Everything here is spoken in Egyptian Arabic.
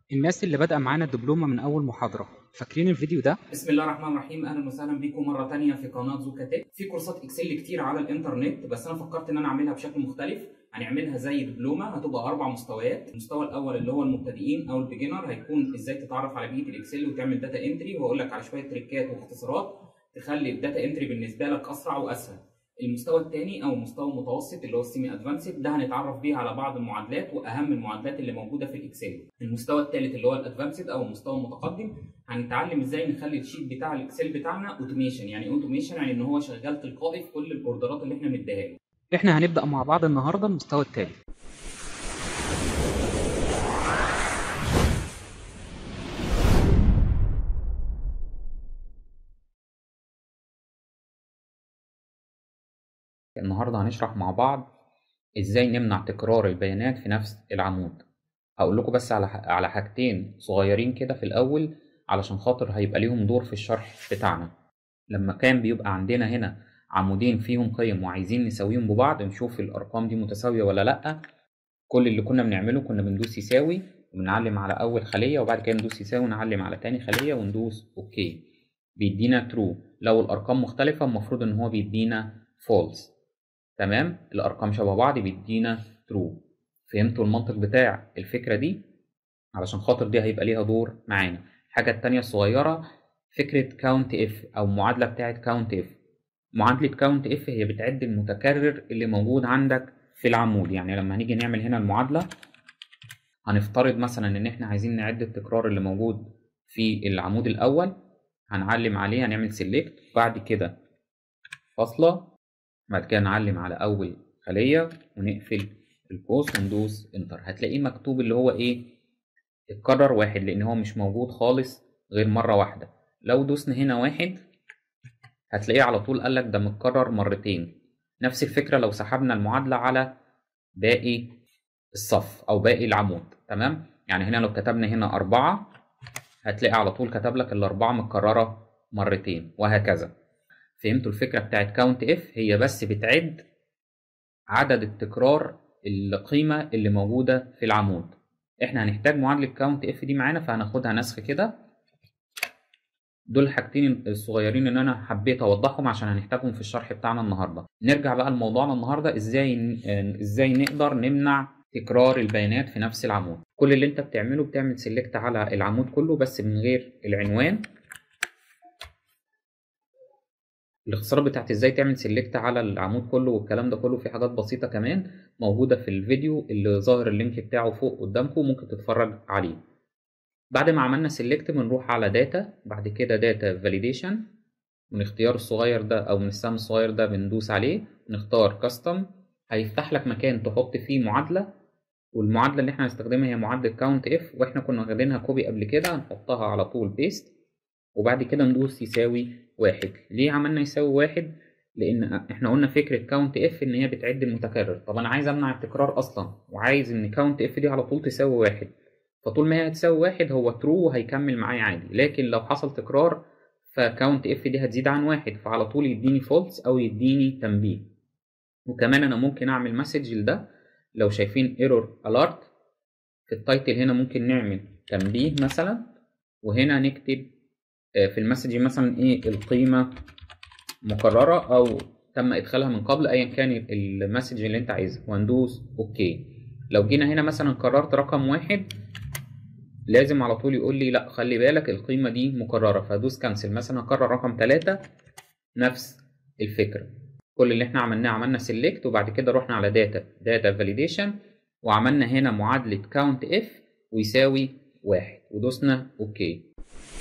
الناس اللي بادئه معانا الدبلومه من اول محاضره فاكرين الفيديو ده بسم الله الرحمن الرحيم اهلا وسهلا بيكم مره تانية في قناه زوكاتيك في كورسات اكسل كتير على الانترنت بس انا فكرت ان انا اعملها بشكل مختلف هنعملها زي دبلومه هتبقى اربع مستويات المستوى الاول اللي هو المبتدئين او البيجنر هيكون ازاي تتعرف على بيئه الاكسل وتعمل داتا انتري وهقول لك على شويه تريكات واختصارات تخلي الداتا انتري بالنسبه لك اسرع واسهل المستوى الثاني او المستوى المتوسط اللي هو السيمي ادفانسد ده هنتعرف بيه على بعض المعادلات واهم المعادلات اللي موجوده في الاكسل المستوى الثالث اللي هو الادفانسد او المستوى المتقدم هنتعلم ازاي نخلي الشيت بتاع الاكسل بتاعنا اوتوميشن يعني اوتوميشن يعني ان هو شغال تلقائي في كل الاوردرات اللي احنا مديها له احنا هنبدا مع بعض النهارده المستوى الثالث النهارده هنشرح مع بعض ازاي نمنع تكرار البيانات في نفس العمود هقول لكم بس على على حاجتين صغيرين كده في الاول علشان خاطر هيبقى ليهم دور في الشرح بتاعنا لما كان بيبقى عندنا هنا عمودين فيهم قيم وعايزين نساويهم ببعض نشوف الارقام دي متساويه ولا لا كل اللي كنا بنعمله كنا بندوس يساوي ونعلم على اول خليه وبعد كده ندوس يساوي ونعلم على تاني خليه وندوس اوكي بيدينا ترو لو الارقام مختلفه المفروض ان هو بيدينا فولس تمام الارقام شبه بعض بيدينا ترو فهمتوا المنطق بتاع الفكره دي علشان خاطر دي هيبقى ليها دور معانا الحاجه التانية الصغيره فكره كاونت اف او معادله بتاعه كاونت اف معادله كاونت اف هي بتعد المتكرر اللي موجود عندك في العمود يعني لما هنيجي نعمل هنا المعادله هنفترض مثلا ان احنا عايزين نعد التكرار اللي موجود في العمود الاول هنعلم عليه هنعمل سيلكت بعد كده فاصله بعد كده نعلم على اول خليه ونقفل القوس وندوس انتر هتلاقيه مكتوب اللي هو ايه اتكرر واحد لان هو مش موجود خالص غير مره واحده لو دوسنا هنا واحد هتلاقيه على طول قالك ده متكرر مرتين نفس الفكره لو سحبنا المعادله على باقي الصف او باقي العمود تمام يعني هنا لو كتبنا هنا أربعة هتلاقي على طول كتب لك الأربعة متكررة مرتين وهكذا فهمتوا الفكرة بتاعت كاونت اف هي بس بتعد عدد التكرار القيمة اللي موجودة في العمود احنا هنحتاج معادلة كاونت اف دي معانا فهناخدها نسخ كده دول الحاجتين الصغيرين اللي انا حبيت اوضحهم عشان هنحتاجهم في الشرح بتاعنا النهارده نرجع بقى لموضوعنا النهارده ازاي ازاي نقدر نمنع تكرار البيانات في نفس العمود كل اللي انت بتعمله بتعمل سيلكت على العمود كله بس من غير العنوان الاختصار بتاعت ازاي تعمل سيلكت على العمود كله والكلام ده كله في حاجات بسيطة كمان موجودة في الفيديو اللي ظاهر اللينك بتاعه فوق قدامكم ممكن تتفرج عليه بعد ما عملنا سيلكت بنروح على داتا بعد كده داتا فاليديشن من اختيار الصغير ده او من السهم الصغير ده بندوس عليه نختار كاستم هيفتح لك مكان تحط فيه معادلة والمعادلة اللي احنا هنستخدمها هي معادلة كاونت اف واحنا كنا واخدينها كوبي قبل كده هنحطها على طول بيست وبعد كده ندوس يساوي واحد ليه عملنا يساوي واحد لان احنا قلنا فكرة كاونت اف ان هي بتعد المتكرر طب انا عايز امنع التكرار اصلا وعايز ان كاونت اف دي على طول تساوي واحد فطول ما هي هتساوي واحد هو ترو وهيكمل معايا عادي لكن لو حصل تكرار فكاونت اف دي هتزيد عن واحد فعلى طول يديني فولس او يديني تنبيه وكمان انا ممكن اعمل مسج لده لو شايفين ايرور الارت في التايتل هنا ممكن نعمل تنبيه مثلا وهنا نكتب في المسج مثلا ايه القيمة مكررة او تم ادخالها من قبل ايا كان المسج اللي انت عايزه وندوس اوكي لو جينا هنا مثلا قررت رقم واحد لازم على طول يقول لي لا خلي بالك القيمة دي مكررة فادوس كانسل مثلا هكرر رقم تلاتة نفس الفكرة كل اللي احنا عملناه عملنا سيلكت وبعد كده رحنا على داتا داتا فاليديشن وعملنا هنا معادلة كاونت اف ويساوي واحد ودوسنا اوكي